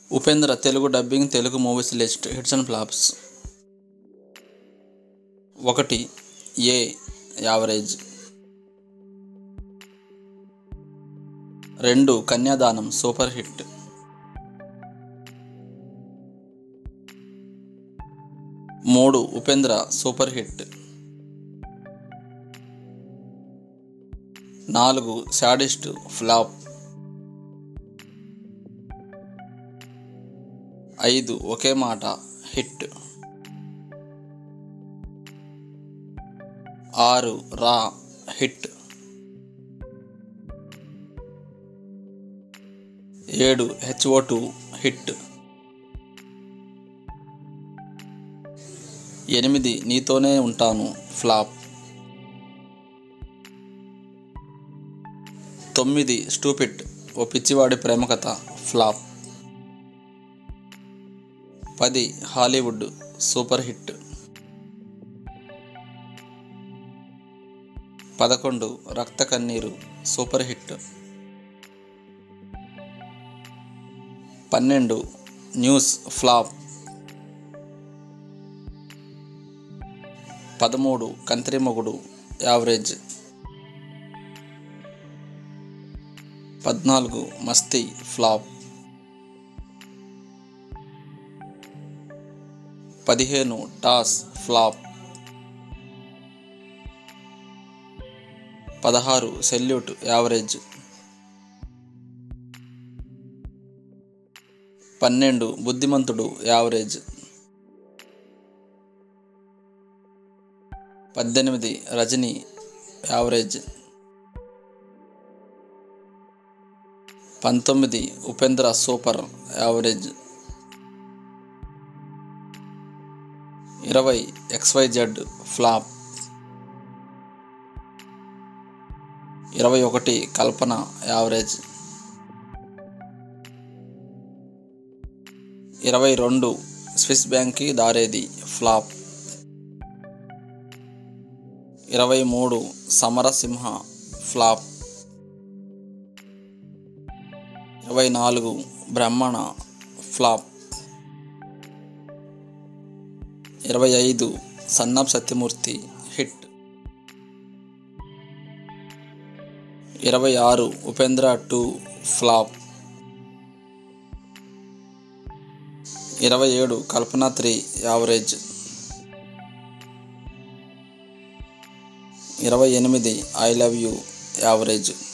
Upendra Telugu dubbing Telugu movies list hits and flops ఒకటి A average రెండు Kanyadanam super hit మూడు Upendra super hit నాలుగు శాడిస్ట్ ఫ్లాప్ ఐదు ఒకే మాట హిట్ ఆరు రా హిట్ ఏడు హెచ్ఓ టూ హిట్ ఎనిమిది నీతోనే ఉంటాను ఫ్లాప్ తొమ్మిది స్టూపిట్ ఓ పిచ్చివాడి ప్రేమ కథ ఫ్లాప్ పది హాలీవుడ్ సూపర్ హిట్ పదకొండు రక్త కన్నీరు సూపర్ హిట్ పన్నెండు న్యూస్ ఫ్లాప్ పదమూడు కంత్రి మొగుడు యావరేజ్ పద్నాలుగు మస్తీ ఫ్లాప్ పదిహేను టాస్ ఫ్లాప్ పదహారు సెల్యూట్ యావరేజ్ పన్నెండు బుద్ధిమంతుడు యావరేజ్ పద్దెనిమిది రజనీ యావరేజ్ పంతొమ్మిది ఉపేంద్ర సూపర్ యావరేజ్ ఇరవై ఎక్స్వైజెడ్ ఫ్లాప్ ఇరవై ఒకటి కల్పన యావరేజ్ ఇరవై రెండు స్విస్ బ్యాంక్కి దారేది ఫ్లాప్ ఇరవై మూడు సమరసింహ ఫ్లాప్ ఇరవై నాలుగు బ్రహ్మణ ఫ్లాప్ ఇరవై ఐదు సన్నబ్ సత్యమూర్తి హిట్ ఇరవై ఆరు ఉపేంద్ర టూ ఫ్లాప్ ఇరవై ఏడు కల్పన త్రీ యావరేజ్ ఇరవై ఎనిమిది ఐ లవ్ యూ యావరేజ్